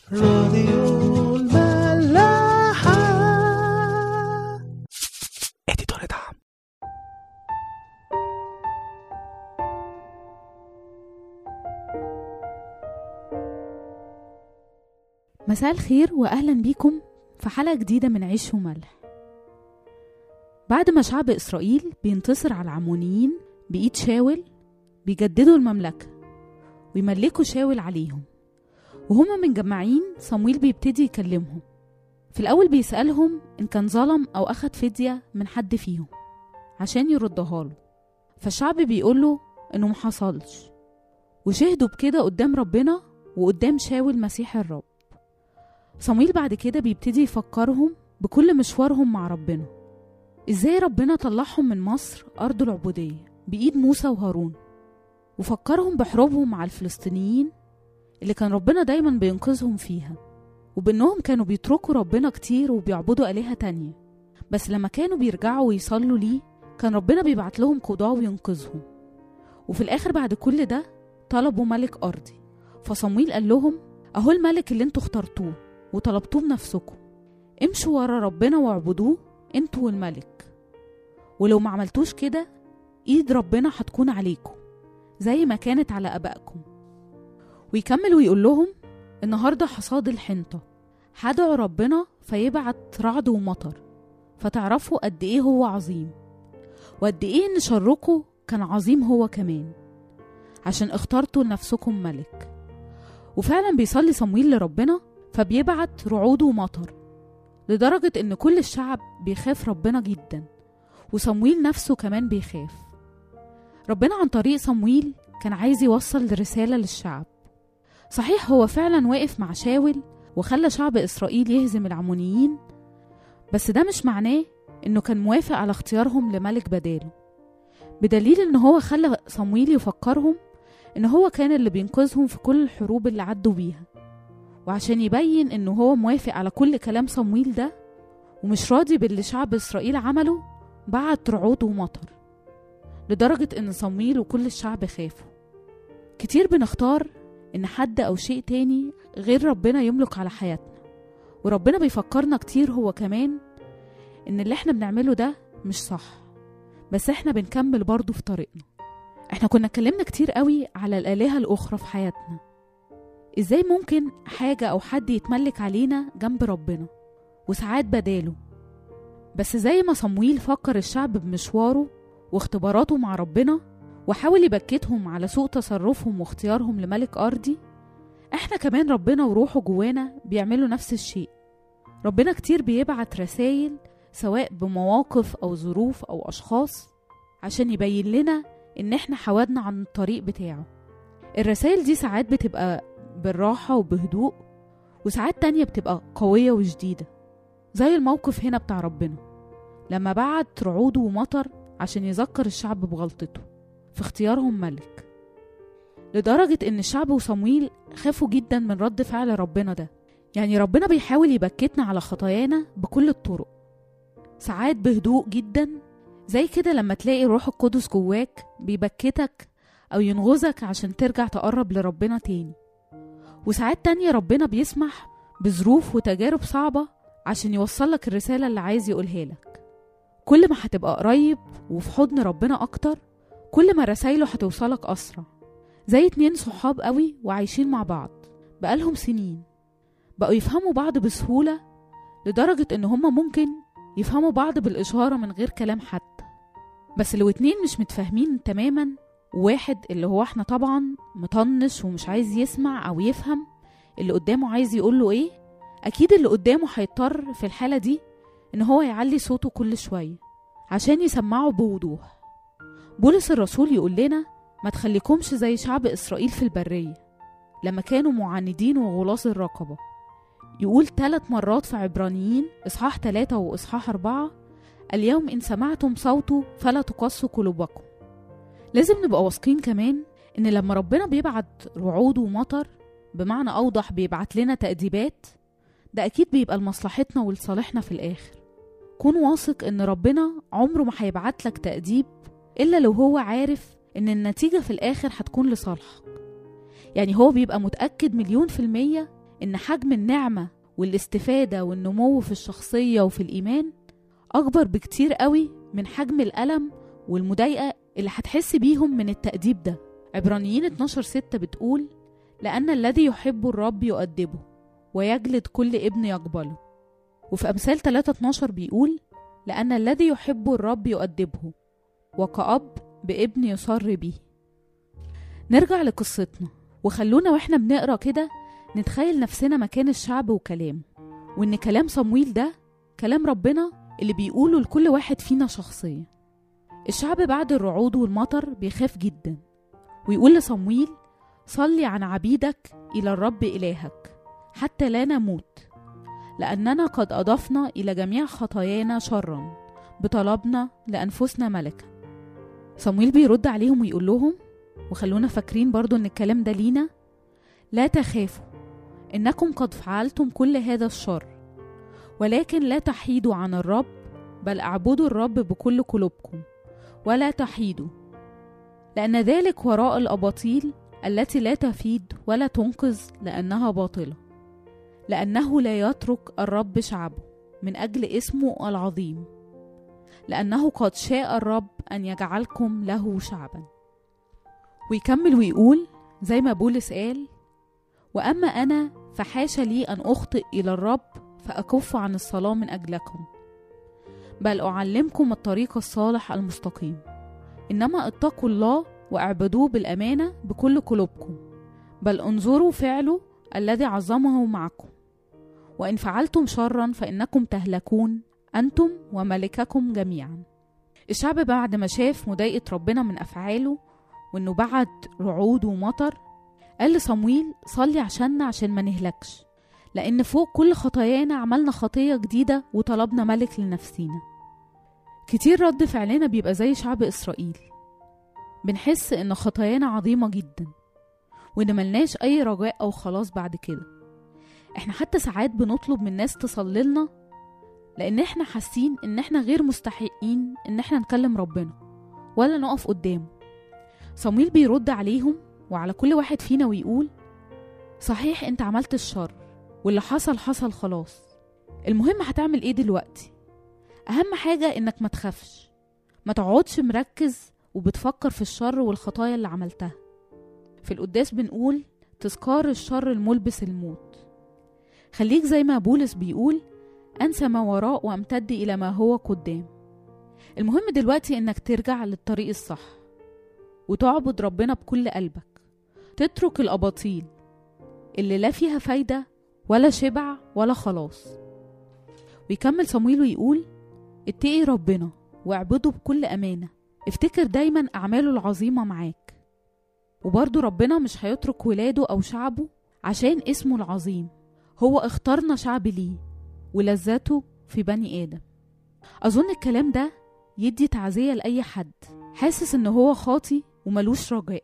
راديو الملاحة اديتور دعم مساء الخير واهلا بيكم في حلقه جديده من عيش وملح بعد ما شعب اسرائيل بينتصر على العمونيين بايد شاول بيجددوا المملكه ويملكوا شاول عليهم وهما متجمعين صمويل بيبتدي يكلمهم في الاول بيسالهم ان كان ظلم او اخد فديه من حد فيهم عشان يردها له فالشعب بيقوله انه محصلش وشهدوا بكده قدام ربنا وقدام شاول مسيح الرب صمويل بعد كده بيبتدي يفكرهم بكل مشوارهم مع ربنا ازاي ربنا طلعهم من مصر أرض العبودية بإيد موسى وهارون وفكرهم بحروبهم مع الفلسطينيين اللي كان ربنا دايما بينقذهم فيها وبإنهم كانوا بيتركوا ربنا كتير وبيعبدوا آلهة تانية بس لما كانوا بيرجعوا ويصلوا ليه كان ربنا بيبعت لهم قضاة وينقذهم وفي الآخر بعد كل ده طلبوا ملك أرضي فصمويل قال لهم أهو الملك اللي انتوا اخترتوه وطلبتوه بنفسكم امشوا ورا ربنا واعبدوه انتوا والملك ولو ما عملتوش كده ايد ربنا هتكون عليكم زي ما كانت على ابائكم ويكمل ويقول لهم النهارده حصاد الحنطه هدعوا ربنا فيبعت رعد ومطر فتعرفوا قد ايه هو عظيم وقد ايه ان شركم كان عظيم هو كمان عشان اخترتوا لنفسكم ملك وفعلا بيصلي صمويل لربنا فبيبعت رعود ومطر لدرجة إن كل الشعب بيخاف ربنا جدا وصمويل نفسه كمان بيخاف ربنا عن طريق صمويل كان عايز يوصل رسالة للشعب صحيح هو فعلا واقف مع شاول وخلى شعب إسرائيل يهزم العمونيين بس ده مش معناه إنه كان موافق على اختيارهم لملك بداله بدليل إن هو خلى صمويل يفكرهم إن هو كان اللي بينقذهم في كل الحروب اللي عدوا بيها وعشان يبين إنه هو موافق على كل كلام صمويل ده ومش راضي باللي شعب إسرائيل عمله بعت رعود ومطر لدرجة إن صمويل وكل الشعب خافوا كتير بنختار إن حد أو شيء تاني غير ربنا يملك على حياتنا وربنا بيفكرنا كتير هو كمان إن اللي احنا بنعمله ده مش صح بس احنا بنكمل برضه في طريقنا احنا كنا اتكلمنا كتير قوي على الآلهة الأخرى في حياتنا ازاي ممكن حاجة أو حد يتملك علينا جنب ربنا وساعات بداله بس زي ما صمويل فكر الشعب بمشواره واختباراته مع ربنا وحاول يبكتهم على سوء تصرفهم واختيارهم لملك أرضي احنا كمان ربنا وروحه جوانا بيعملوا نفس الشيء ربنا كتير بيبعت رسايل سواء بمواقف أو ظروف أو أشخاص عشان يبين لنا إن احنا حودنا عن الطريق بتاعه الرسائل دي ساعات بتبقى بالراحة وبهدوء وساعات تانية بتبقى قوية وشديدة زي الموقف هنا بتاع ربنا لما بعت رعود ومطر عشان يذكر الشعب بغلطته في اختيارهم ملك لدرجة إن الشعب وصمويل خافوا جدا من رد فعل ربنا ده يعني ربنا بيحاول يبكتنا على خطايانا بكل الطرق ساعات بهدوء جدا زي كده لما تلاقي الروح القدس جواك بيبكتك أو ينغزك عشان ترجع تقرب لربنا تاني وساعات تانية ربنا بيسمح بظروف وتجارب صعبة عشان يوصلك الرسالة اللي عايز يقولها لك كل ما هتبقى قريب وفي حضن ربنا أكتر كل ما رسايله هتوصلك أسرع زي اتنين صحاب قوي وعايشين مع بعض بقالهم سنين بقوا يفهموا بعض بسهولة لدرجة إن هما ممكن يفهموا بعض بالإشارة من غير كلام حتى بس لو اتنين مش متفاهمين تماما واحد اللي هو احنا طبعا مطنش ومش عايز يسمع او يفهم اللي قدامه عايز يقوله ايه اكيد اللي قدامه هيضطر في الحالة دي ان هو يعلي صوته كل شوية عشان يسمعه بوضوح بولس الرسول يقول لنا ما تخليكمش زي شعب اسرائيل في البرية لما كانوا معاندين وغلاظ الرقبة يقول ثلاث مرات في عبرانيين اصحاح ثلاثة واصحاح أربعة اليوم إن سمعتم صوته فلا تقصوا قلوبكم لازم نبقى واثقين كمان ان لما ربنا بيبعت رعود ومطر بمعنى اوضح بيبعت لنا تأديبات ده اكيد بيبقى لمصلحتنا ولصالحنا في الاخر كون واثق ان ربنا عمره ما هيبعت لك تأديب الا لو هو عارف ان النتيجة في الاخر هتكون لصالحك يعني هو بيبقى متأكد مليون في المية إن حجم النعمة والاستفادة والنمو في الشخصية وفي الإيمان أكبر بكتير قوي من حجم الألم والمضايقة اللي هتحس بيهم من التأديب ده عبرانيين 12 ستة بتقول لأن الذي يحب الرب يؤدبه ويجلد كل ابن يقبله وفي أمثال 3 12 بيقول لأن الذي يحب الرب يؤدبه وكأب بابن يصر به نرجع لقصتنا وخلونا واحنا بنقرا كده نتخيل نفسنا مكان الشعب وكلامه وإن كلام صمويل ده كلام ربنا اللي بيقوله لكل واحد فينا شخصيا الشعب بعد الرعود والمطر بيخاف جدا ويقول لصمويل صلي عن عبيدك إلى الرب إلهك حتى لا نموت لأننا قد أضفنا إلى جميع خطايانا شرا بطلبنا لأنفسنا ملكا صمويل بيرد عليهم ويقول لهم وخلونا فاكرين برضو إن الكلام ده لينا لا تخافوا إنكم قد فعلتم كل هذا الشر ولكن لا تحيدوا عن الرب بل اعبدوا الرب بكل قلوبكم ولا تحيدوا لأن ذلك وراء الأباطيل التي لا تفيد ولا تنقذ لأنها باطلة لأنه لا يترك الرب شعبه من أجل اسمه العظيم لأنه قد شاء الرب أن يجعلكم له شعبا ويكمل ويقول زي ما بولس قال وأما أنا فحاش لي أن أخطئ إلى الرب فأكف عن الصلاة من أجلكم بل أعلمكم الطريق الصالح المستقيم إنما اتقوا الله واعبدوه بالأمانة بكل قلوبكم بل انظروا فعله الذي عظمه معكم وإن فعلتم شرا فإنكم تهلكون أنتم وملككم جميعا الشعب بعد ما شاف مضايقة ربنا من أفعاله وإنه بعد رعود ومطر قال لصمويل صلي عشاننا عشان ما نهلكش لأن فوق كل خطايانا عملنا خطية جديدة وطلبنا ملك لنفسينا كتير رد فعلنا بيبقى زي شعب إسرائيل بنحس إن خطايانا عظيمة جدا وإن ملناش أي رجاء أو خلاص بعد كده إحنا حتى ساعات بنطلب من ناس تصللنا لأن إحنا حاسين إن إحنا غير مستحقين إن إحنا نكلم ربنا ولا نقف قدامه صمويل بيرد عليهم وعلى كل واحد فينا ويقول صحيح انت عملت الشر واللي حصل حصل خلاص المهم هتعمل ايه دلوقتي اهم حاجة انك ما تخافش ما تقعدش مركز وبتفكر في الشر والخطايا اللي عملتها في القداس بنقول تذكار الشر الملبس الموت خليك زي ما بولس بيقول انسى ما وراء وامتد الى ما هو قدام المهم دلوقتي انك ترجع للطريق الصح وتعبد ربنا بكل قلبك تترك الاباطيل اللي لا فيها فايده ولا شبع ولا خلاص ويكمل صمويل ويقول اتقي ربنا واعبده بكل أمانة افتكر دايما أعماله العظيمة معاك وبرضه ربنا مش هيترك ولاده أو شعبه عشان اسمه العظيم هو اختارنا شعب ليه ولذته في بني آدم أظن الكلام ده يدي تعزية لأي حد حاسس إن هو خاطي وملوش رجاء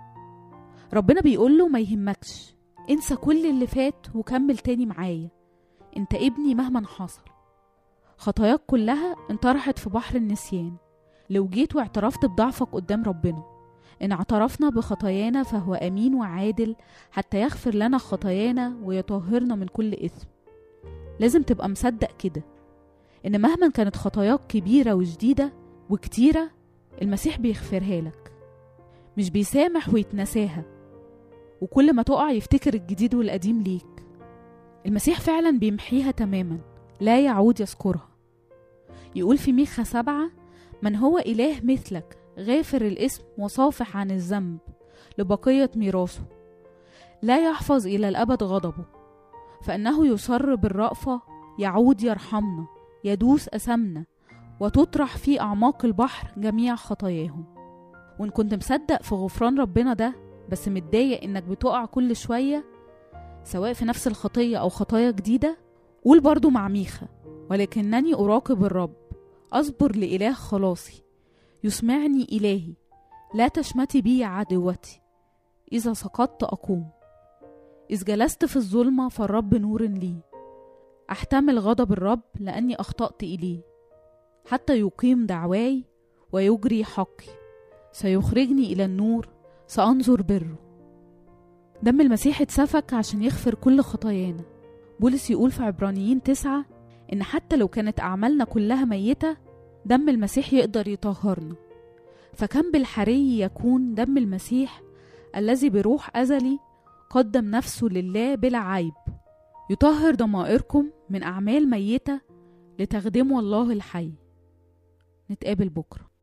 ربنا بيقوله ما يهمكش انسى كل اللي فات وكمل تاني معايا انت ابني مهما حصل خطاياك كلها انطرحت في بحر النسيان لو جيت واعترفت بضعفك قدام ربنا إن اعترفنا بخطايانا فهو أمين وعادل حتى يغفر لنا خطايانا ويطهرنا من كل إثم لازم تبقى مصدق كده إن مهما كانت خطاياك كبيرة وجديدة وكتيرة المسيح بيغفرها لك مش بيسامح ويتنساها وكل ما تقع يفتكر الجديد والقديم ليك المسيح فعلا بيمحيها تماما لا يعود يذكرها يقول في ميخا سبعة من هو إله مثلك غافر الاسم وصافح عن الذنب لبقية ميراثه لا يحفظ إلى الأبد غضبه فإنه يصر بالرأفة يعود يرحمنا يدوس أسمنا وتطرح في أعماق البحر جميع خطاياهم وإن كنت مصدق في غفران ربنا ده بس متضايق إنك بتقع كل شوية سواء في نفس الخطية أو خطايا جديدة قول برضو مع ميخا ولكنني أراقب الرب أصبر لإله خلاصي يسمعني إلهي لا تشمتي بي عدوتي إذا سقطت أقوم إذ جلست في الظلمة فالرب نور لي أحتمل غضب الرب لأني أخطأت إليه حتى يقيم دعواي ويجري حقي سيخرجني إلى النور سأنظر بره دم المسيح اتسفك عشان يغفر كل خطايانا بولس يقول في عبرانيين تسعة إن حتى لو كانت أعمالنا كلها ميتة دم المسيح يقدر يطهرنا فكم بالحري يكون دم المسيح الذي بروح أزلي قدم نفسه لله بلا عيب يطهر ضمائركم من أعمال ميتة لتخدموا الله الحي نتقابل بكرة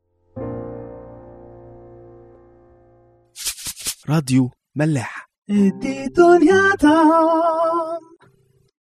راديو ملاح ادي دنيا طعم